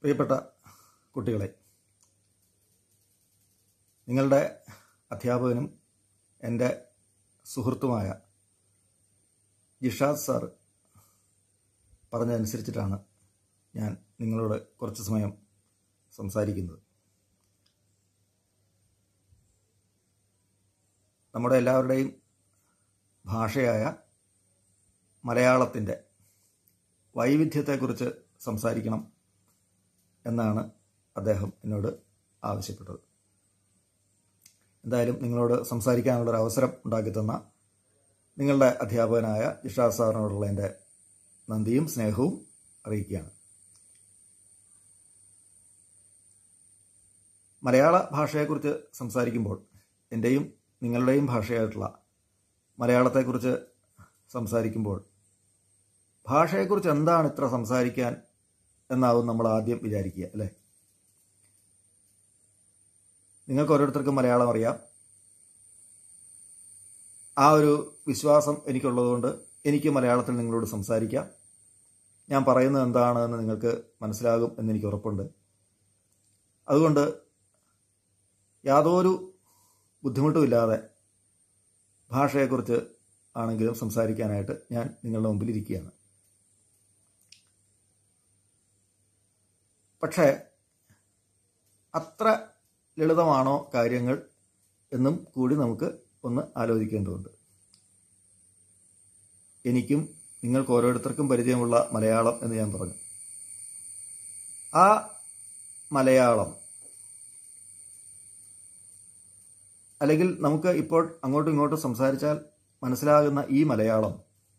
പ്രിയപ്പെട്ട കുട്ടികളെ നിങ്ങളുടെ അധ്യാപകനും എൻ്റെ സുഹൃത്തുമായ ജിഷാദ് സാർ പറഞ്ഞതനുസരിച്ചിട്ടാണ് ഞാൻ നിങ്ങളോട് കുറച്ച് സമയം സംസാരിക്കുന്നത് നമ്മുടെ എല്ലാവരുടെയും ഭാഷയായ മലയാളത്തിൻ്റെ വൈവിധ്യത്തെക്കുറിച്ച് സംസാരിക്കണം എന്നാണ് അദ്ദേഹം എന്നോട് ആവശ്യപ്പെട്ടത് എന്തായാലും നിങ്ങളോട് സംസാരിക്കാനുള്ളൊരു അവസരം ഉണ്ടാക്കി തന്ന നിങ്ങളുടെ അധ്യാപകനായ ഇഷാദ് സാറിനോടുള്ള എൻ്റെ നന്ദിയും സ്നേഹവും അറിയിക്കുകയാണ് മലയാള ഭാഷയെക്കുറിച്ച് സംസാരിക്കുമ്പോൾ എൻ്റെയും നിങ്ങളുടെയും ഭാഷയായിട്ടുള്ള മലയാളത്തെക്കുറിച്ച് സംസാരിക്കുമ്പോൾ ഭാഷയെക്കുറിച്ച് എന്താണ് ഇത്ര സംസാരിക്കാൻ എന്നാവും നമ്മൾ ആദ്യം വിചാരിക്കുക അല്ലേ നിങ്ങൾക്ക് ഓരോരുത്തർക്കും മലയാളം അറിയാം ആ ഒരു വിശ്വാസം എനിക്കുള്ളതുകൊണ്ട് എനിക്ക് മലയാളത്തിൽ നിങ്ങളോട് സംസാരിക്കാം ഞാൻ പറയുന്നത് എന്താണെന്ന് നിങ്ങൾക്ക് മനസ്സിലാകും എന്നെനിക്ക് ഉറപ്പുണ്ട് അതുകൊണ്ട് യാതൊരു ബുദ്ധിമുട്ടുമില്ലാതെ ഭാഷയെക്കുറിച്ച് ആണെങ്കിലും സംസാരിക്കാനായിട്ട് ഞാൻ നിങ്ങളുടെ മുമ്പിൽ ഇരിക്കുകയാണ് പക്ഷേ അത്ര ലളിതമാണോ കാര്യങ്ങൾ എന്നും കൂടി നമുക്ക് ഒന്ന് ആലോചിക്കേണ്ടതുണ്ട് എനിക്കും നിങ്ങൾക്ക് ഓരോരുത്തർക്കും പരിചയമുള്ള മലയാളം എന്ന് ഞാൻ പറഞ്ഞു ആ മലയാളം അല്ലെങ്കിൽ നമുക്ക് ഇപ്പോൾ അങ്ങോട്ടും ഇങ്ങോട്ടും സംസാരിച്ചാൽ മനസ്സിലാകുന്ന ഈ മലയാളം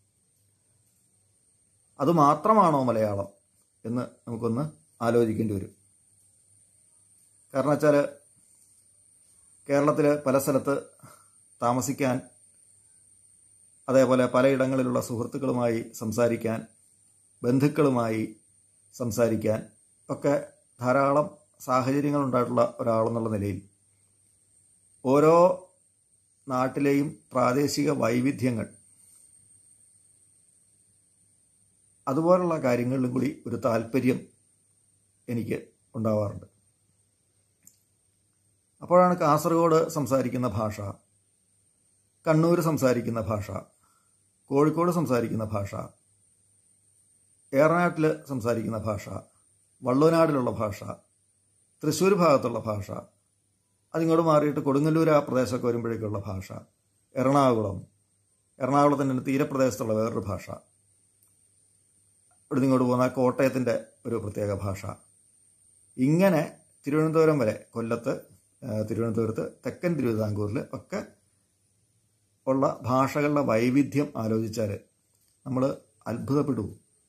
അത് മാത്രമാണോ മലയാളം എന്ന് നമുക്കൊന്ന് ആലോചിക്കേണ്ടി വരും കാരണം വെച്ചാൽ കേരളത്തിൽ പല സ്ഥലത്ത് താമസിക്കാൻ അതേപോലെ പലയിടങ്ങളിലുള്ള സുഹൃത്തുക്കളുമായി സംസാരിക്കാൻ ബന്ധുക്കളുമായി സംസാരിക്കാൻ ഒക്കെ ധാരാളം സാഹചര്യങ്ങൾ ഉണ്ടായിട്ടുള്ള ഒരാളെന്നുള്ള നിലയിൽ ഓരോ നാട്ടിലെയും പ്രാദേശിക വൈവിധ്യങ്ങൾ അതുപോലുള്ള കാര്യങ്ങളിലും കൂടി ഒരു താല്പര്യം എനിക്ക് ഉണ്ടാവാറുണ്ട് അപ്പോഴാണ് കാസർഗോഡ് സംസാരിക്കുന്ന ഭാഷ കണ്ണൂർ സംസാരിക്കുന്ന ഭാഷ കോഴിക്കോട് സംസാരിക്കുന്ന ഭാഷ ഏറനാട്ടിൽ സംസാരിക്കുന്ന ഭാഷ വള്ളുവനാടിലുള്ള ഭാഷ തൃശ്ശൂർ ഭാഗത്തുള്ള ഭാഷ അതിങ്ങോട്ട് മാറിയിട്ട് കൊടുങ്ങല്ലൂർ ആ പ്രദേശമൊക്കെ വരുമ്പോഴേക്കുള്ള ഭാഷ എറണാകുളം എറണാകുളത്തിൻ്റെ തീരപ്രദേശത്തുള്ള വേറൊരു ഭാഷ ഇവിടെ ഇങ്ങോട്ട് പോകുന്ന കോട്ടയത്തിൻ്റെ ഒരു പ്രത്യേക ഭാഷ ഇങ്ങനെ തിരുവനന്തപുരം വരെ കൊല്ലത്ത് തിരുവനന്തപുരത്ത് തെക്കൻ തിരുവിതാംകൂറിൽ ഒക്കെ ഉള്ള ഭാഷകളുടെ വൈവിധ്യം ആലോചിച്ചാൽ നമ്മൾ അത്ഭുതപ്പെട്ടു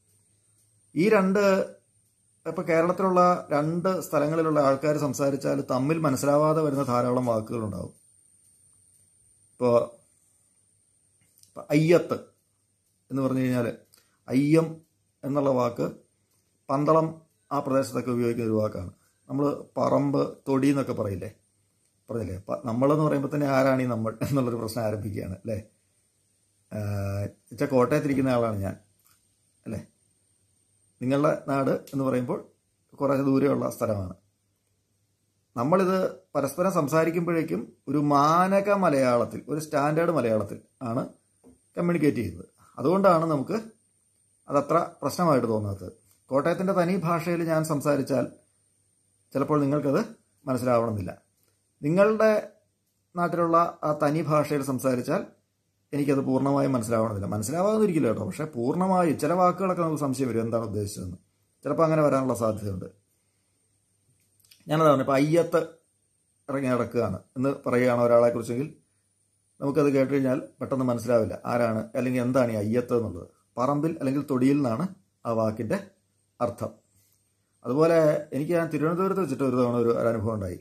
ഈ രണ്ട് ഇപ്പോൾ കേരളത്തിലുള്ള രണ്ട് സ്ഥലങ്ങളിലുള്ള ആൾക്കാർ സംസാരിച്ചാൽ തമ്മിൽ മനസ്സിലാവാതെ വരുന്ന ധാരാളം വാക്കുകളുണ്ടാവും ഇപ്പോൾ അയ്യത്ത് എന്ന് പറഞ്ഞു കഴിഞ്ഞാൽ അയ്യം എന്നുള്ള വാക്ക് പന്തളം ആ പ്രദേശത്തൊക്കെ ഉപയോഗിക്കുന്ന ഒരു വാക്കാണ് നമ്മൾ പറമ്പ് തൊടി എന്നൊക്കെ പറയില്ലേ പറഞ്ഞില്ലേ നമ്മളെന്ന് പറയുമ്പോൾ തന്നെ ആരാണ് ഈ നമ്മൾ എന്നുള്ളൊരു പ്രശ്നം ആരംഭിക്കുകയാണ് അല്ലേ വെച്ചാൽ കോട്ടയത്തിരിക്കുന്ന ആളാണ് ഞാൻ അല്ലേ നിങ്ങളുടെ നാട് എന്ന് പറയുമ്പോൾ കുറച്ച് ദൂരെയുള്ള സ്ഥലമാണ് നമ്മളിത് പരസ്പരം സംസാരിക്കുമ്പോഴേക്കും ഒരു മാനക മലയാളത്തിൽ ഒരു സ്റ്റാൻഡേർഡ് മലയാളത്തിൽ ആണ് കമ്മ്യൂണിക്കേറ്റ് ചെയ്യുന്നത് അതുകൊണ്ടാണ് നമുക്ക് അതത്ര പ്രശ്നമായിട്ട് തോന്നാത്തത് കോട്ടയത്തിൻ്റെ തനി ഭാഷയിൽ ഞാൻ സംസാരിച്ചാൽ ചിലപ്പോൾ നിങ്ങൾക്കത് മനസ്സിലാവണമെന്നില്ല നിങ്ങളുടെ നാട്ടിലുള്ള ആ തനി ഭാഷയിൽ സംസാരിച്ചാൽ എനിക്കത് പൂർണ്ണമായും മനസ്സിലാവണമെന്നില്ല മനസ്സിലാവാതിരിക്കില്ല കേട്ടോ പക്ഷേ പൂർണ്ണമായും ചില വാക്കുകളൊക്കെ നമുക്ക് സംശയം വരും എന്താണ് ഉദ്ദേശിച്ചതെന്ന് ചിലപ്പോൾ അങ്ങനെ വരാനുള്ള സാധ്യതയുണ്ട് ഞാനത് പറഞ്ഞു ഇപ്പോൾ അയ്യത്ത് ഇറങ്ങി നടക്കുകയാണ് എന്ന് പറയുകയാണ് ഒരാളെ കുറിച്ചെങ്കിൽ നമുക്കത് കേട്ട് കഴിഞ്ഞാൽ പെട്ടെന്ന് മനസ്സിലാവില്ല ആരാണ് അല്ലെങ്കിൽ എന്താണ് ഈ അയ്യത്ത് എന്നുള്ളത് പറമ്പിൽ അല്ലെങ്കിൽ തൊടിയിൽ നിന്നാണ് ആ വാക്കിൻ്റെ അർത്ഥം അതുപോലെ എനിക്ക് ഞാൻ തിരുവനന്തപുരത്ത് വെച്ചിട്ട് ഒരു തവണ ഒരു അനുഭവം ഉണ്ടായി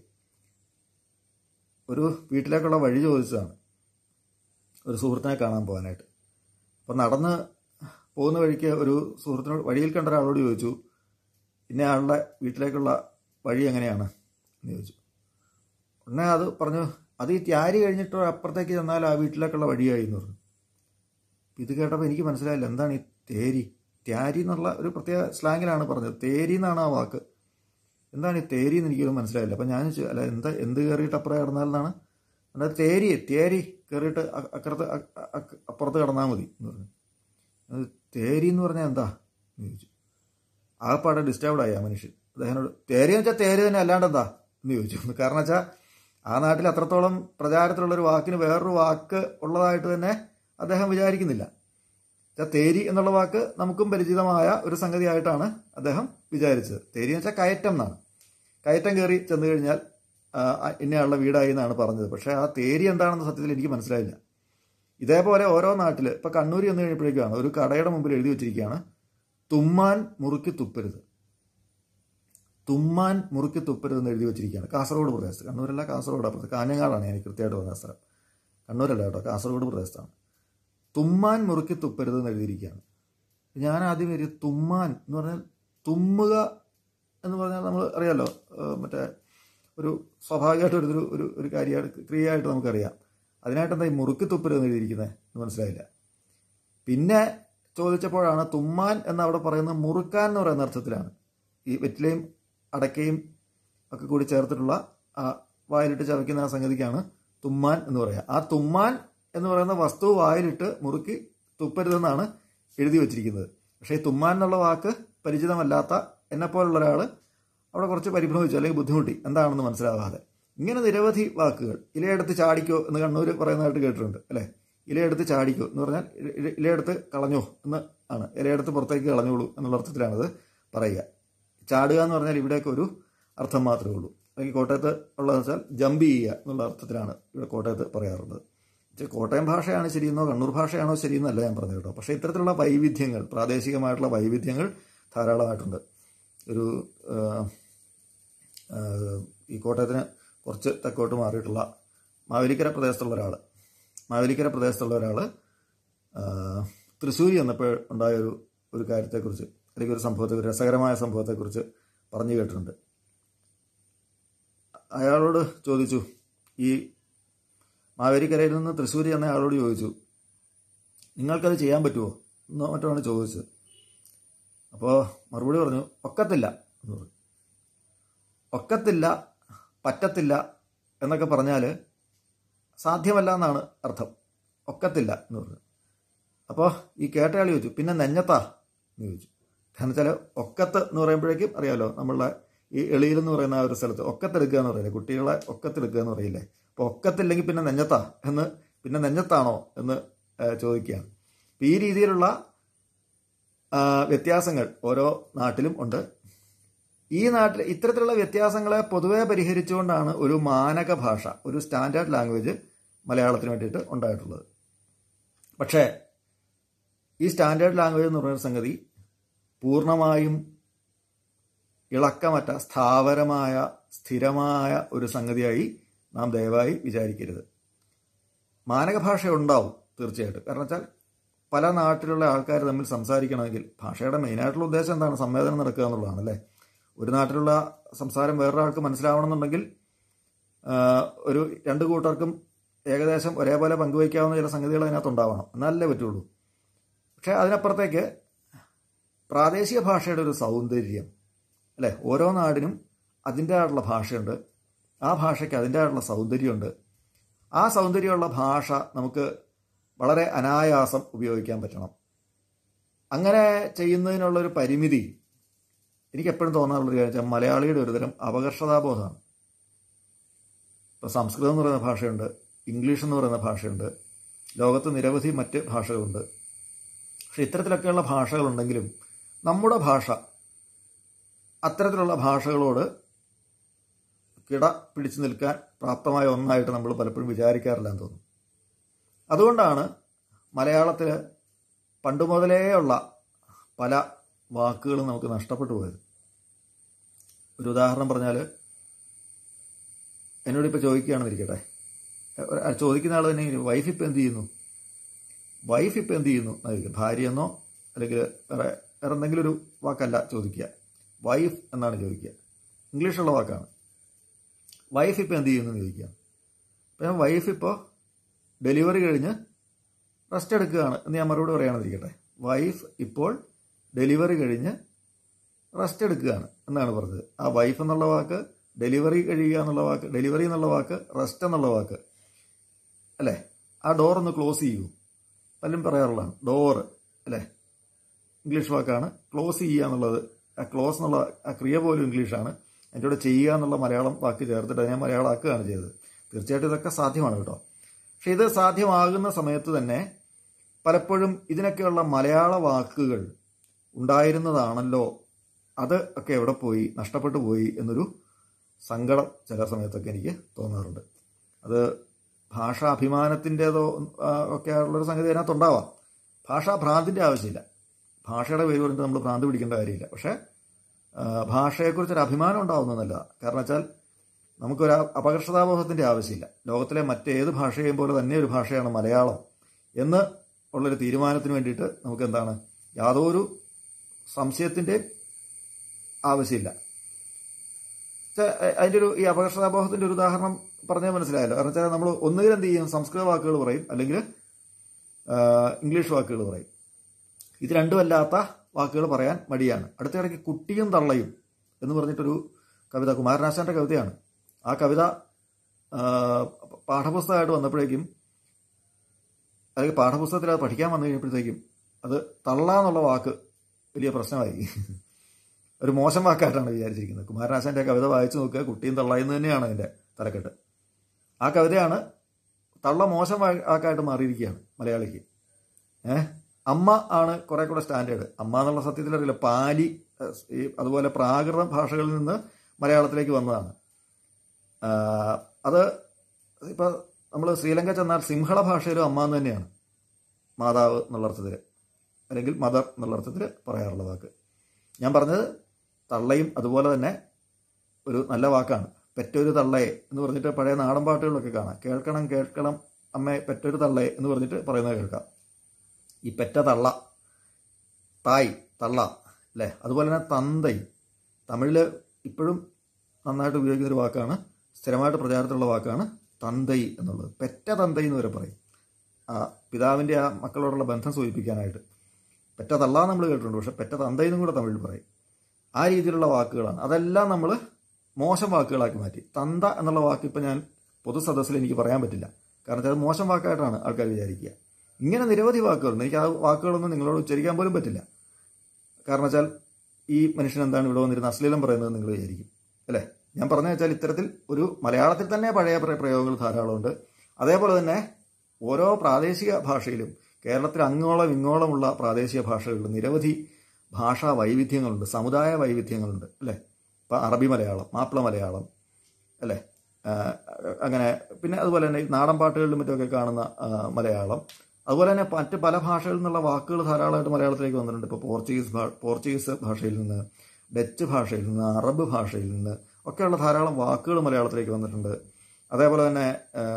ഒരു വീട്ടിലേക്കുള്ള വഴി ചോദിച്ചതാണ് ഒരു സുഹൃത്തിനെ കാണാൻ പോകാനായിട്ട് അപ്പം നടന്ന് പോകുന്ന വഴിക്ക് ഒരു സുഹൃത്തിനോട് വഴിയിൽ കണ്ട ഒരാളോട് ചോദിച്ചു ഇന്ന ആളുടെ വീട്ടിലേക്കുള്ള വഴി എങ്ങനെയാണ് എന്ന് ചോദിച്ചു ഉടനെ അത് പറഞ്ഞു അത് ഈ ത്യാരി കഴിഞ്ഞിട്ട് അപ്പുറത്തേക്ക് ചെന്നാൽ ആ വീട്ടിലേക്കുള്ള വഴിയായി എന്ന് പറഞ്ഞു ഇത് കേട്ടപ്പോൾ എനിക്ക് മനസ്സിലായില്ല എന്താണ് ഈ തേരി ത്യാരി എന്നുള്ള ഒരു പ്രത്യേക സ്ലാങ്ങിലാണ് പറഞ്ഞത് തേരി എന്നാണ് ആ വാക്ക് എന്താണ് ഈ തേരി എന്ന് എനിക്കൊരു മനസ്സിലായില്ല അപ്പം ഞാൻ ചോ- അല്ല എന്താ എന്ത് കയറിയിട്ട് അപ്പുറം കിടന്നാലെന്നാണ് എന്നാൽ തേരി തേരി കയറിയിട്ട് അ- അക്കരത്ത് അ- അ- അപ്പുറത്ത് കിടന്നാൽ മതി എന്ന് പറഞ്ഞു അത് തേരി എന്ന് പറഞ്ഞാൽ എന്താ എന്ന് ചോദിച്ചു ആകപ്പാടെ ഡിസ്റ്റർബ്ഡ് ആയി ആ മനുഷ്യൻ അദ്ദേഹനോട് തേരി എന്ന് വെച്ചാൽ തേര് തന്നെ അല്ലാണ്ട് എന്താ എന്ന് ചോദിച്ചു കാരണം വെച്ചാൽ ആ നാട്ടിൽ അത്രത്തോളം പ്രചാരത്തിലുള്ളൊരു വാക്കിന് വേറൊരു വാക്ക് ഉള്ളതായിട്ട് തന്നെ അദ്ദേഹം വിചാരിക്കുന്നില്ല വെച്ചാൽ തേരി എന്നുള്ള വാക്ക് നമുക്കും പരിചിതമായ ഒരു സംഗതിയായിട്ടാണ് അദ്ദേഹം വിചാരിച്ചത് തേരി എന്ന് വെച്ചാൽ കയറ്റം എന്നാണ് കയറ്റം കയറി ചെന്ന് കഴിഞ്ഞാൽ ആ, ഇന്നയാളുടെ വീടായി എന്നാണ് പറഞ്ഞത് പക്ഷേ ആ തേരി എന്താണെന്ന് സത്യത്തിൽ എനിക്ക് മനസ്സിലായില്ല ഇതേപോലെ ഓരോ നാട്ടിൽ ഇപ്പം കണ്ണൂർ ചെന്ന് കഴിഞ്ഞപ്പോഴേക്കാണ് ഒരു കടയുടെ മുമ്പിൽ എഴുതി വെച്ചിരിക്കുകയാണ് തുമ്മാൻ മുറുക്കി തുപ്പരുത് തുമ്മാൻ മുറുക്കി തുപ്പരുത് എന്ന് എഴുതി വെച്ചിരിക്കുകയാണ് കാസർഗോഡ് പ്രദേശത്ത് കണ്ണൂരല്ല കാസർഗോഡ് പ്രദേശത്ത് കാഞ്ഞങ്ങാടാണ് എനിക്ക് കൃത്യമായിട്ട് പറഞ്ഞ സ്ഥലം കണ്ണൂരല്ല കേട്ടോ കാസർഗോഡ് പ്രദേശത്താണ് തുമ്മാൻ മുറുക്കി തുപ്പരുത് എന്ന് എഴുതിയിരിക്കുകയാണ് ഞാൻ ആദ്യം ഒരു തുമ്മാൻ എന്ന് പറഞ്ഞാൽ തുമ്മുക എന്ന് പറഞ്ഞാൽ നമ്മൾ അറിയാലോ ഏഹ് മറ്റേ ഒരു സ്വാഭാവികമായിട്ട് ഒരു ഒരു ഒരു കാര്യമായിട്ട് ക്രിയയായിട്ട് നമുക്കറിയാം അതിനായിട്ട് എന്താ ഈ മുറുക്കി തുപ്പരുത് എന്ന് എഴുതിയിരിക്കുന്നത് എന്ന് മനസ്സിലായില്ല പിന്നെ ചോദിച്ചപ്പോഴാണ് തുമ്മാൻ എന്ന് അവിടെ പറയുന്നത് മുറുക്കാൻ എന്ന് പറയുന്ന അർത്ഥത്തിലാണ് ഈ വെറ്റിലയും അടക്കയും ഒക്കെ കൂടി ചേർത്തിട്ടുള്ള ആ വായിലിട്ട് ചവയ്ക്കുന്ന ആ സംഗതിക്കാണ് തുമ്മാൻ എന്ന് പറയുക ആ തുമ്മാൻ എന്ന് പറയുന്ന വസ്തു വായിലിട്ട് മുറുക്കി തുപ്പരുതെന്നാണ് എഴുതി വച്ചിരിക്കുന്നത് പക്ഷേ ഈ തുമ്മാൻ എന്നുള്ള വാക്ക് പരിചിതമല്ലാത്ത എന്നെപ്പോലുള്ള ഒരാൾ അവിടെ കുറച്ച് പരിഭ്രമിച്ചു അല്ലെങ്കിൽ ബുദ്ധിമുട്ടി എന്താണെന്ന് മനസ്സിലാവാതെ ഇങ്ങനെ നിരവധി വാക്കുകൾ ഇലയെടുത്ത് ചാടിക്കോ എന്ന് കണ്ണൂർ പറയുന്നതായിട്ട് കേട്ടിട്ടുണ്ട് അല്ലേ ഇലയെടുത്ത് ചാടിക്കോ എന്ന് പറഞ്ഞാൽ ഇല- ഇല- ഇലയെടുത്ത് കളഞ്ഞോ എന്ന് ആണ് ഇലയെടുത്ത് പുറത്തേക്ക് കളഞ്ഞോളൂ എന്നുള്ള അർത്ഥത്തിലാണത് പറയുക ചാടുക എന്ന് പറഞ്ഞാൽ ഇവിടെയൊക്കെ ഒരു അർത്ഥം മാത്രമേ ഉള്ളൂ അല്ലെങ്കിൽ കോട്ടയത്ത് ഉള്ളതെന്ന് വെച്ചാൽ ജമ്പ് ചെയ്യുക എന്നുള്ള അർത്ഥത്തിലാണ് ഇവിടെ കോട്ടയത്ത് പറയാറുള്ളത് പക്ഷേ കോട്ടയം ഭാഷയാണ് ശരിയെന്നോ കണ്ണൂർ ഭാഷയാണോ ശരിയെന്നല്ല ഞാൻ പറഞ്ഞത് കേട്ടോ പക്ഷേ ഇത്തരത്തിലുള്ള വൈവിധ്യങ്ങൾ പ്രാദേശികമായിട്ടുള്ള വൈവിധ്യങ്ങൾ ധാരാളമായിട്ടുണ്ട് ഒരു ആ, ആ, ഈ കോട്ടയത്തിന് കുറച്ച് തെക്കോട്ട് മാറിയിട്ടുള്ള മാവേലിക്കര പ്രദേശത്തുള്ള ഒരാൾ മാവേലിക്കര പ്രദേശത്തുള്ള ഒരാൾ തൃശ്ശൂരി വന്നപ്പോൾ ഉണ്ടായ ഒരു ഒരു കാര്യത്തെക്കുറിച്ച് അല്ലെങ്കിൽ ഒരു സംഭവത്തെ ഒരു രസകരമായ സംഭവത്തെക്കുറിച്ച് പറഞ്ഞു കേട്ടിട്ടുണ്ട് അയാളോട് ചോദിച്ചു ഈ മാവേലിക്കരയിൽ നിന്ന് തൃശ്ശൂരി എന്ന ആളോട് ചോദിച്ചു നിങ്ങൾക്കത് ചെയ്യാൻ പറ്റുമോ എന്നോ മറ്റോ ആണ് ചോദിച്ചത് അപ്പോൾ മറുപടി പറഞ്ഞു ഒക്കത്തില്ല എന്ന് പറഞ്ഞു ഒക്കത്തില്ല പറ്റത്തില്ല എന്നൊക്കെ പറഞ്ഞാൽ സാധ്യമല്ല എന്നാണ് അർത്ഥം ഒക്കത്തില്ല എന്ന് പറഞ്ഞു അപ്പോൾ ഈ കേട്ടയാൾ ചോദിച്ചു പിന്നെ നെഞ്ഞത്താ എന്ന് ചോദിച്ചു കാരണം വെച്ചാൽ ഒക്കത്ത് എന്ന് പറയുമ്പോഴേക്കും അറിയാമല്ലോ നമ്മളുടെ ഈ എളിയിൽ എന്ന് പറയുന്ന ആ ഒരു സ്ഥലത്ത് ഒക്കത്തെടുക്കുക എന്ന് പറയില്ലേ കുട്ടികളെ ഒക്കത്തെടുക്കുക എന്ന് പറയില്ലേ അപ്പോൾ ഒക്കത്തില്ലെങ്കിൽ പിന്നെ നെഞ്ഞത്താ എന്ന് പിന്നെ നെഞ്ഞത്താണോ എന്ന് ആ, ചോദിക്കുകയാണ് അപ്പോൾ ഈ രീതിയിലുള്ള ആ, വ്യത്യാസങ്ങൾ ഓരോ നാട്ടിലും ഉണ്ട് ഈ നാട്ടിൽ ഇത്തരത്തിലുള്ള വ്യത്യാസങ്ങളെ പൊതുവെ പരിഹരിച്ചുകൊണ്ടാണ് ഒരു മാനക ഭാഷ ഒരു സ്റ്റാൻഡേർഡ് ലാംഗ്വേജ് മലയാളത്തിന് വേണ്ടിയിട്ട് ഉണ്ടായിട്ടുള്ളത് പക്ഷേ ഈ സ്റ്റാൻഡേർഡ് ലാംഗ്വേജ് എന്ന് പറയുന്ന സംഗതി പൂർണ്ണമായും ഇളക്കമറ്റ സ്ഥാവരമായ സ്ഥിരമായ ഒരു സംഗതിയായി നാം ദയവായി വിചാരിക്കരുത് മാനക ഭാഷ ഉണ്ടാവും തീർച്ചയായിട്ടും കാരണം വെച്ചാൽ പല നാട്ടിലുള്ള ആൾക്കാർ തമ്മിൽ സംസാരിക്കണമെങ്കിൽ ഭാഷയുടെ മെയിനായിട്ടുള്ള ഉദ്ദേശം എന്താണ് സംവേദനം നടക്കുക എന്നുള്ളതാണ് അല്ലേ ഒരു നാട്ടിലുള്ള സംസാരം വേറൊരാൾക്ക് മനസ്സിലാവണമെന്നുണ്ടെങ്കിൽ ആ, ഒരു രണ്ട് കൂട്ടർക്കും ഏകദേശം ഒരേപോലെ പങ്കുവയ്ക്കാവുന്ന ചില സംഗതികൾ അതിനകത്ത് ഉണ്ടാവണം എന്നാലല്ലേ പറ്റുള്ളൂ പക്ഷേ അതിനപ്പുറത്തേക്ക് പ്രാദേശിക ഭാഷയുടെ ഒരു സൗന്ദര്യം അല്ലേ ഓരോ നാടിനും അതിൻ്റെതായിട്ടുള്ള ഭാഷയുണ്ട് ആ ഭാഷയ്ക്ക് അതിൻ്റെതായിട്ടുള്ള സൗന്ദര്യമുണ്ട് ആ സൗന്ദര്യമുള്ള ഭാഷ നമുക്ക് വളരെ അനായാസം ഉപയോഗിക്കാൻ പറ്റണം അങ്ങനെ ചെയ്യുന്നതിനുള്ളൊരു പരിമിതി എനിക്ക് എപ്പോഴും തോന്നാറുള്ളൊരു കാര്യം വെച്ചാൽ മലയാളിയുടെ ഒരുതരം അപകർഷതാബോധമാണ് ഇപ്പോൾ സംസ്കൃതം എന്ന് പറയുന്ന ഭാഷയുണ്ട് ഇംഗ്ലീഷ് എന്ന് പറയുന്ന ഭാഷയുണ്ട് ലോകത്ത് നിരവധി മറ്റ് ഭാഷകളുണ്ട് പക്ഷെ ഇത്തരത്തിലൊക്കെയുള്ള ഭാഷകളുണ്ടെങ്കിലും നമ്മുടെ ഭാഷ അത്തരത്തിലുള്ള ഭാഷകളോട് കിട പിടിച്ചു നിൽക്കാൻ പ്രാപ്തമായ ഒന്നായിട്ട് നമ്മൾ പലപ്പോഴും വിചാരിക്കാറില്ല എന്ന് തോന്നുന്നു അതുകൊണ്ടാണ് മലയാളത്തിൽ പണ്ട് മുതലേ ഉള്ള പല വാക്കുകളും നമുക്ക് നഷ്ടപ്പെട്ടു പോയത് ഒരു ഉദാഹരണം പറഞ്ഞാൽ എന്നോടിപ്പോൾ ചോദിക്കുകയാണെന്നിരിക്കട്ടെ ഒരു- ആ ചോദിക്കുന്ന ആൾ തന്നെ വൈഫ് ഇപ്പം എന്ത് ചെയ്യുന്നു വൈഫ് ഇപ്പം എന്ത് ചെയ്യുന്നു എന്നായിരിക്കും ഭാര്യ എന്നോ അല്ലെങ്കിൽ വേറെ വേറെ എന്തെങ്കിലും ഒരു വാക്കല്ല ചോദിക്കുക വൈഫ് എന്നാണ് ചോദിക്കുക ഇംഗ്ലീഷുള്ള വാക്കാണ് വൈഫ് ഇപ്പം എന്ത് ചെയ്യുന്നു എന്ന് ചോദിക്കുക അപ്പം വൈഫ് ഇപ്പോൾ ഡെലിവറി കഴിഞ്ഞ് റെസ്റ്റ് എടുക്കുകയാണ് എന്ന് ഞാൻ മറുപടി പറയുകയാണെന്നിരിക്കട്ടെ വൈഫ് ഇപ്പോൾ ഡെലിവറി കഴിഞ്ഞ് റെസ്റ്റ് എടുക്കുകയാണ് എന്നാണ് പറഞ്ഞത് ആ വൈഫ് എന്നുള്ള വാക്ക് ഡെലിവറി കഴിയുക എന്നുള്ള വാക്ക് ഡെലിവറി എന്നുള്ള വാക്ക് റെസ്റ്റ് എന്നുള്ള വാക്ക് അല്ലേ ആ ഡോർ ഒന്ന് ക്ലോസ് ചെയ്യൂ പലരും പറയാറുള്ളതാണ് ഡോറ് അല്ലേ ഇംഗ്ലീഷ് വാക്കാണ് ക്ലോസ് ചെയ്യുക എന്നുള്ളത് ആ ക്ലോസ് എന്നുള്ള ആ ക്രിയ പോലും ഇംഗ്ലീഷാണ് അതിൻ്റെ കൂടെ ചെയ്യുക എന്നുള്ള മലയാളം വാക്ക് ചേർത്തിട്ട് അതിനെ മലയാളമാക്കുകയാണ് ചെയ്തത് തീർച്ചയായിട്ടും ഇതൊക്കെ സാധ്യമാണ് കേട്ടോ പക്ഷെ ഇത് സാധ്യമാകുന്ന സമയത്ത് തന്നെ പലപ്പോഴും ഇതിനൊക്കെയുള്ള മലയാള വാക്കുകൾ ഉണ്ടായിരുന്നതാണല്ലോ അത് ഒക്കെ എവിടെ പോയി നഷ്ടപ്പെട്ടു പോയി എന്നൊരു സങ്കടം ചില സമയത്തൊക്കെ എനിക്ക് തോന്നാറുണ്ട് അത് ഭാഷാ അഭിമാനത്തിൻ്റെതോ ഒക്കെ ഉള്ളൊരു സംഗതി അതിനകത്തുണ്ടാവാം ഭാഷാ ഭ്രാന്തിൻ്റെ ആവശ്യമില്ല ഭാഷയുടെ പേര് പറഞ്ഞിട്ട് നമ്മൾ ഭ്രാന്ത് പിടിക്കേണ്ട കാര്യമില്ല പക്ഷേ ആ, ഭാഷയെക്കുറിച്ചൊരു അഭിമാനം ഉണ്ടാവുന്നതല്ല കാരണം വെച്ചാൽ നമുക്കൊരു അപകർഷതാബോധത്തിൻ്റെ ആവശ്യമില്ല ലോകത്തിലെ മറ്റേത് ഭാഷയെയും പോലെ തന്നെ ഒരു ഭാഷയാണ് മലയാളം എന്ന് ഉള്ളൊരു തീരുമാനത്തിന് വേണ്ടിയിട്ട് നമുക്ക് എന്താണ് യാതൊരു സംശയത്തിൻ്റെ ആവശ്യമില്ല ചെ- അതിൻ്റെ ഒരു ഈ അപകർഷതാബോധത്തിൻ്റെ ഒരു ഉദാഹരണം പറഞ്ഞാൽ മനസ്സിലായല്ലോ കാരണം വെച്ചാൽ നമ്മൾ ഒന്നുകിൽ എന്ത് ചെയ്യും സംസ്കൃത വാക്കുകൾ പറയും അല്ലെങ്കിൽ ആ, ഇംഗ്ലീഷ് വാക്കുകൾ പറയും ഇത് രണ്ടുമല്ലാത്ത വാക്കുകൾ പറയാൻ മടിയാണ് അടുത്തിടയ്ക്ക് കുട്ടിയും തള്ളയും എന്ന് പറഞ്ഞിട്ടൊരു കവിത കുമാരനാശാന്റെ കവിതയാണ് ആ കവിത ആ, പാഠപുസ്തകമായിട്ട് വന്നപ്പോഴേക്കും അല്ലെങ്കിൽ പാഠപുസ്തകത്തിൽ അത് പഠിക്കാൻ വന്നു കഴിഞ്ഞപ്പോഴത്തേക്കും അത് തള്ള എന്നുള്ള വാക്ക് വലിയ പ്രശ്നമായി ഒരു മോശം വാക്കായിട്ടാണ് വിചാരിച്ചിരിക്കുന്നത് കുമാരനാശാന്റെ കവിത വായിച്ചു നോക്കുക കുട്ടിയും തള്ളയെന്ന് തന്നെയാണ് അതിന്റെ തലക്കെട്ട് ആ കവിതയാണ് തള്ള മോശം വാ- വാക്കായിട്ട് മാറിയിരിക്കുകയാണ് മലയാളിക്ക് ഏഹ് അമ്മ ആണ് കുറെ കൂടെ സ്റ്റാൻഡേർഡ് അമ്മ എന്നുള്ള സത്യത്തിൽ അറിയില്ല പാലി ഏഹ്, ഈ അതുപോലെ പ്രാകൃത ഭാഷകളിൽ നിന്ന് മലയാളത്തിലേക്ക് വന്നതാണ് ആഹ്, അത് ഇപ്പൊ നമ്മൾ ശ്രീലങ്ക ചെന്നാൽ സിംഹള ഭാഷയിലും അമ്മ എന്ന് തന്നെയാണ് മാതാവ് എന്നുള്ള അർത്ഥത്തിൽ അല്ലെങ്കിൽ മദർ എന്നുള്ള അർത്ഥത്തിൽ പറയാറുള്ള വാക്ക് ഞാൻ പറഞ്ഞത് തള്ളയും അതുപോലെ തന്നെ ഒരു നല്ല വാക്കാണ് പെറ്റൊരു തള്ളയെ എന്ന് പറഞ്ഞിട്ട് പഴയ നാടൻ പാട്ടുകളിലൊക്കെ കാണാം കേൾക്കണം കേൾക്കണം അമ്മേ പെറ്റൊരു തള്ളയെ എന്ന് പറഞ്ഞിട്ട് പറയുന്നത് കേൾക്കാം ഈ പെറ്റ തള്ള തായ് തള്ള അല്ലേ അതുപോലെ തന്നെ തന്തൈ തമിഴിൽ ഇപ്പോഴും നന്നായിട്ട് ഉപയോഗിക്കുന്ന ഒരു വാക്കാണ് സ്ഥിരമായിട്ട് പ്രചാരത്തിലുള്ള വാക്കാണ് തന്തൈ എന്നുള്ളത് പെറ്റ തന്തൈ എന്ന് വരെ പറയും ആ പിതാവിൻ്റെ ആ മക്കളോടുള്ള ബന്ധം സൂചിപ്പിക്കാനായിട്ട് പെറ്റ തള്ള നമ്മൾ കേട്ടിട്ടുണ്ട് പക്ഷെ പെറ്റ തന്തൈ എന്നും കൂടെ തമിഴിൽ പറയും ആ രീതിയിലുള്ള വാക്കുകളാണ് അതെല്ലാം നമ്മൾ മോശം വാക്കുകളാക്കി മാറ്റി തന്ത എന്നുള്ള വാക്ക് ഇപ്പം ഞാൻ പൊതുസദസ്സിൽ എനിക്ക് പറയാൻ പറ്റില്ല കാരണം വെച്ചാൽ അത് മോശം വാക്കായിട്ടാണ് ആൾക്കാർ വിചാരിക്കുക ഇങ്ങനെ നിരവധി വാക്കുകളുണ്ട് എനിക്ക് ആ വാക്കുകളൊന്നും നിങ്ങളോട് ഉച്ചരിക്കാൻ പോലും പറ്റില്ല കാരണം വെച്ചാൽ ഈ മനുഷ്യൻ എന്താണ് ഇവിടെ വന്നിരുന്ന അശ്ലീലം പറയുന്നത് നിങ്ങൾ വിചാരിക്കും അല്ലേ ഞാൻ പറഞ്ഞു വെച്ചാൽ ഇത്തരത്തിൽ ഒരു മലയാളത്തിൽ തന്നെ പഴയ പ്ര- പ്രയോഗങ്ങൾ ധാരാളമുണ്ട് അതേപോലെ തന്നെ ഓരോ പ്രാദേശിക ഭാഷയിലും കേരളത്തിൽ അങ്ങോളം ഇങ്ങോളമുള്ള പ്രാദേശിക ഭാഷകളിൽ നിരവധി ഭാഷാ വൈവിധ്യങ്ങളുണ്ട് സമുദായ വൈവിധ്യങ്ങളുണ്ട് അല്ലേ ഇപ്പം അറബി മലയാളം മാപ്പിള മലയാളം അല്ലേ ആ, അങ്ങനെ പിന്നെ അതുപോലെ തന്നെ ഈ നാടൻ പാട്ടുകളിലും മറ്റുമൊക്കെ കാണുന്ന ആ, മലയാളം അതുപോലെ തന്നെ മറ്റ് പല ഭാഷകളിൽ നിന്നുള്ള വാക്കുകൾ ധാരാളമായിട്ട് മലയാളത്തിലേക്ക് വന്നിട്ടുണ്ട് ഇപ്പോൾ പോർച്ചുഗീസ് ഭാ- പോർച്ചുഗീസ് ഭാഷയിൽ നിന്ന് ഡച്ച് ഭാഷയിൽ നിന്ന് അറബ് ഭാഷയിൽ നിന്ന് ഒക്കെയുള്ള ധാരാളം വാക്കുകൾ മലയാളത്തിലേക്ക് വന്നിട്ടുണ്ട് അതേപോലെ തന്നെ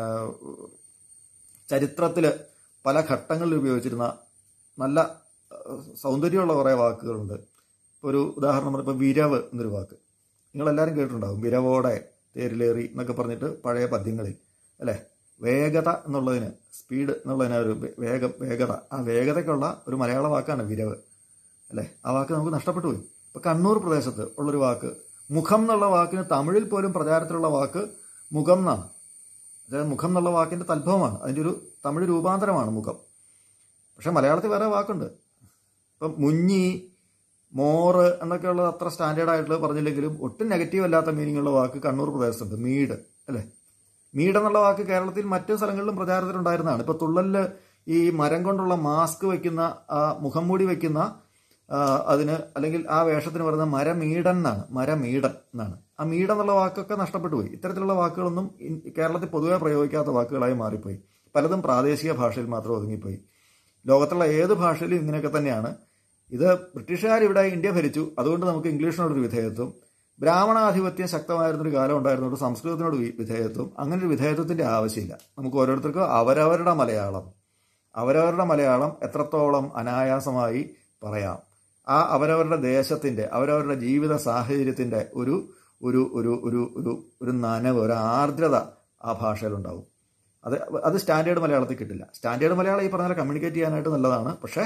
ചരിത്രത്തിൽ പല ഘട്ടങ്ങളിൽ ഉപയോഗിച്ചിരുന്ന നല്ല ആ, സൗന്ദര്യമുള്ള കുറേ വാക്കുകളുണ്ട് ഇപ്പോൾ ഒരു ഉദാഹരണം പറഞ്ഞപ്പോൾ വിരവ് എന്നൊരു വാക്ക് നിങ്ങളെല്ലാവരും കേട്ടിട്ടുണ്ടാവും വിരവോടെ തേരിലേറി എന്നൊക്കെ പറഞ്ഞിട്ട് പഴയ പദ്യങ്ങളിൽ അല്ലേ വേഗത എന്നുള്ളതിന് സ്പീഡ് എന്നുള്ളതിന് ഒരു വേ- വേഗം വേഗത ആ വേഗതയ്ക്കുള്ള ഒരു മലയാള വാക്കാണ് വിരവ് അല്ലേ ആ വാക്ക് നമുക്ക് നഷ്ടപ്പെട്ടു പോയി ഇപ്പൊ കണ്ണൂർ പ്രദേശത്ത് ഉള്ളൊരു വാക്ക് മുഖം എന്നുള്ള വാക്കിന് തമിഴിൽ പോലും പ്രചാരത്തിലുള്ള വാക്ക് മുഖം എന്നാണ് അതായത് മുഖം എന്നുള്ള വാക്കിന്റെ തത്ഭവമാണ് അതിന്റെ ഒരു തമിഴ് രൂപാന്തരമാണ് മുഖം പക്ഷെ മലയാളത്തിൽ വേറെ വാക്കുണ്ട് ഇപ്പം മുഞ്ഞി മോറ് എന്നൊക്കെയുള്ളത് അത്ര സ്റ്റാൻഡേർഡ് ആയിട്ട് പറഞ്ഞില്ലെങ്കിലും ഒട്ടും നെഗറ്റീവ് അല്ലാത്ത മീനിങ് ഉള്ള വാക്ക് കണ്ണൂർ പ്രദേശത്തുണ്ട് മീഡ് അല്ലേ മീഡ് എന്നുള്ള വാക്ക് കേരളത്തിൽ മറ്റു സ്ഥലങ്ങളിലും പ്രചാരത്തിലുണ്ടായിരുന്നതാണ് ഇപ്പൊ തുള്ളലില് ഈ മരം കൊണ്ടുള്ള മാസ്ക് വെക്കുന്ന ആ മുഖം മൂടി വെക്കുന്ന ആ, അതിന് അല്ലെങ്കിൽ ആ വേഷത്തിന് പറയുന്ന മരമീടൻ എന്നാണ് മരമീടൻ എന്നാണ് ആ മീഡൻ എന്നുള്ള വാക്കൊക്കെ നഷ്ടപ്പെട്ടു പോയി ഇത്തരത്തിലുള്ള വാക്കുകളൊന്നും ഇൻ- കേരളത്തിൽ പൊതുവെ പ്രയോഗിക്കാത്ത വാക്കുകളായി മാറിപ്പോയി പലതും പ്രാദേശിക ഭാഷയിൽ മാത്രം ഒതുങ്ങിപ്പോയി ലോകത്തുള്ള ഏത് ഭാഷയിലും ഇങ്ങനെയൊക്കെ തന്നെയാണ് ഇത് ബ്രിട്ടീഷുകാർ ഇവിടെ ഇന്ത്യ ഭരിച്ചു അതുകൊണ്ട് നമുക്ക് ഇംഗ്ലീഷിനോടൊരു വിധേയത്വം ബ്രാഹ്മണാധിപത്യം ശക്തമായിരുന്നൊരു കാലം ഉണ്ടായിരുന്നോട് സംസ്കൃതത്തിനോട് വി- വിധേയത്വം അങ്ങനെ ഒരു വിധേയത്വത്തിന്റെ ആവശ്യമില്ല നമുക്ക് ഓരോരുത്തർക്കും അവരവരുടെ മലയാളം അവരവരുടെ മലയാളം എത്രത്തോളം അനായാസമായി പറയാം ആ അവരവരുടെ ദേശത്തിന്റെ അവരവരുടെ ജീവിത സാഹചര്യത്തിന്റെ ഒരു ഒരു ഒരു ഒരു ഒരു ഒരു നനവ് ഒരു ആർദ്രത ആ ഭാഷയിലുണ്ടാവും അത് അത് സ്റ്റാൻഡേർഡ് മലയാളത്തിൽ കിട്ടില്ല സ്റ്റാൻഡേർഡ് മലയാളം ഈ പറഞ്ഞ കമ്മ്യൂണിക്കേറ്റ് ചെയ്യാനായിട്ട് നല്ലതാണ് പക്ഷേ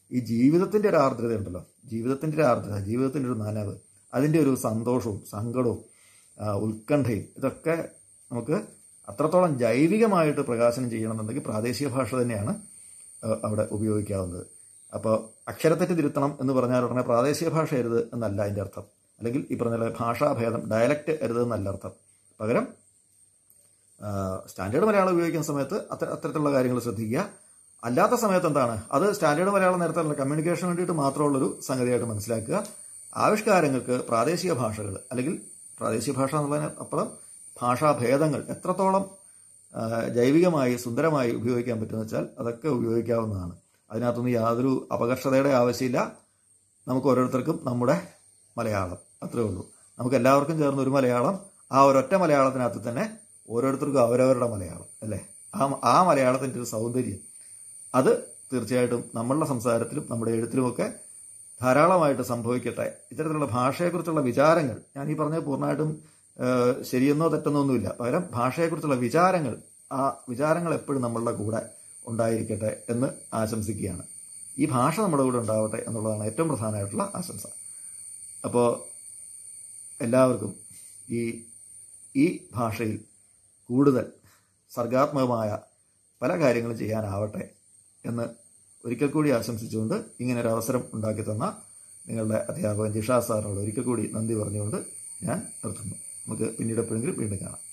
ഈ ജീവിതത്തിൻ്റെ ഒരു ആർദ്രതയുണ്ടല്ലോ ജീവിതത്തിൻ്റെ ഒരു ആർദ്രത ജീവിതത്തിൻ്റെ ഒരു നനവ് അതിൻ്റെ ഒരു സന്തോഷവും സങ്കടവും ആ, ഉത്കണ്ഠയും ഇതൊക്കെ നമുക്ക് അത്രത്തോളം ജൈവികമായിട്ട് പ്രകാശനം ചെയ്യണമെന്നുണ്ടെങ്കിൽ പ്രാദേശിക ഭാഷ തന്നെയാണ് ആ, അവിടെ ഉപയോഗിക്കാവുന്നത് അപ്പോൾ അക്ഷരത്തെറ്റ് തിരുത്തണം എന്ന് പറഞ്ഞാൽ ഉടനെ പ്രാദേശിക ഭാഷ എരുത് എന്നല്ല അതിൻ്റെ അർത്ഥം അല്ലെങ്കിൽ ഈ പറഞ്ഞ പോലെ ഭാഷാഭേദം ഡയലക്റ്റ് എരുത് എന്നല്ല അർത്ഥം പകരം ആ, സ്റ്റാൻഡേർഡ് മലയാളം ഉപയോഗിക്കുന്ന സമയത്ത് അത്ര അത്തരത്തിലുള്ള കാര്യങ്ങൾ ശ്രദ്ധിക്കുക അല്ലാത്ത സമയത്ത് എന്താണ് അത് സ്റ്റാൻഡേർഡ് മലയാളം നേരത്തെ കമ്മ്യൂണിക്കേഷന് വേണ്ടിയിട്ട് മാത്രമുള്ളൊരു സംഗതിയായിട്ട് മനസ്സിലാക്കുക ആവിഷ്കാരങ്ങൾക്ക് പ്രാദേശിക ഭാഷകൾ അല്ലെങ്കിൽ പ്രാദേശിക ഭാഷ എന്നുള്ളതിന് അപ്പുറം ഭാഷാഭേദങ്ങൾ എത്രത്തോളം ആ, ജൈവികമായി സുന്ദരമായി ഉപയോഗിക്കാൻ പറ്റുമെന്ന് വെച്ചാൽ അതൊക്കെ ഉപയോഗിക്കാവുന്നതാണ് അതിനകത്തൊന്നും യാതൊരു അപകർഷതയുടെ ആവശ്യമില്ല നമുക്ക് ഓരോരുത്തർക്കും നമ്മുടെ മലയാളം അത്രേ ഉള്ളൂ നമുക്ക് എല്ലാവർക്കും ചേർന്ന് ഒരു മലയാളം ആ ഒരൊറ്റ മലയാളത്തിനകത്ത് തന്നെ ഓരോരുത്തർക്കും അവരവരുടെ മലയാളം അല്ലേ ആ ആ മലയാളത്തിൻ്റെ ഒരു സൗന്ദര്യം അത് തീർച്ചയായിട്ടും നമ്മളുടെ സംസാരത്തിലും നമ്മുടെ എഴുത്തിലുമൊക്കെ ധാരാളമായിട്ട് സംഭവിക്കട്ടെ ഇത്തരത്തിലുള്ള ഭാഷയെക്കുറിച്ചുള്ള വിചാരങ്ങൾ ഞാൻ ഈ പറഞ്ഞത് പൂർണ്ണമായിട്ടും ഏഹ്, ശരിയെന്നോ തെറ്റെന്നോ ഒന്നുമില്ല പകരം ഭാഷയെക്കുറിച്ചുള്ള വിചാരങ്ങൾ ആ വിചാരങ്ങൾ എപ്പോഴും നമ്മളുടെ കൂടെ ഉണ്ടായിരിക്കട്ടെ എന്ന് ആശംസിക്കുകയാണ് ഈ ഭാഷ നമ്മുടെ കൂടെ ഉണ്ടാവട്ടെ എന്നുള്ളതാണ് ഏറ്റവും പ്രധാനമായിട്ടുള്ള ആശംസ അപ്പോൾ എല്ലാവർക്കും ഈ ഈ ഭാഷയിൽ കൂടുതൽ സർഗാത്മകമായ പല കാര്യങ്ങളും ചെയ്യാനാവട്ടെ എന്ന് ഒരിക്കൽ കൂടി ആശംസിച്ചുകൊണ്ട് ഇങ്ങനെ ഒരു അവസരം ഉണ്ടാക്കി തന്ന നിങ്ങളുടെ അധ്യാപകൻ ജിഷാ സാറിനോട് ഒരിക്കൽ കൂടി നന്ദി പറഞ്ഞുകൊണ്ട് ഞാൻ നിർത്തുന്നു നമുക്ക് പിന്നീട് എപ്പോഴെങ്കിലും വീണ്ടും കാണാം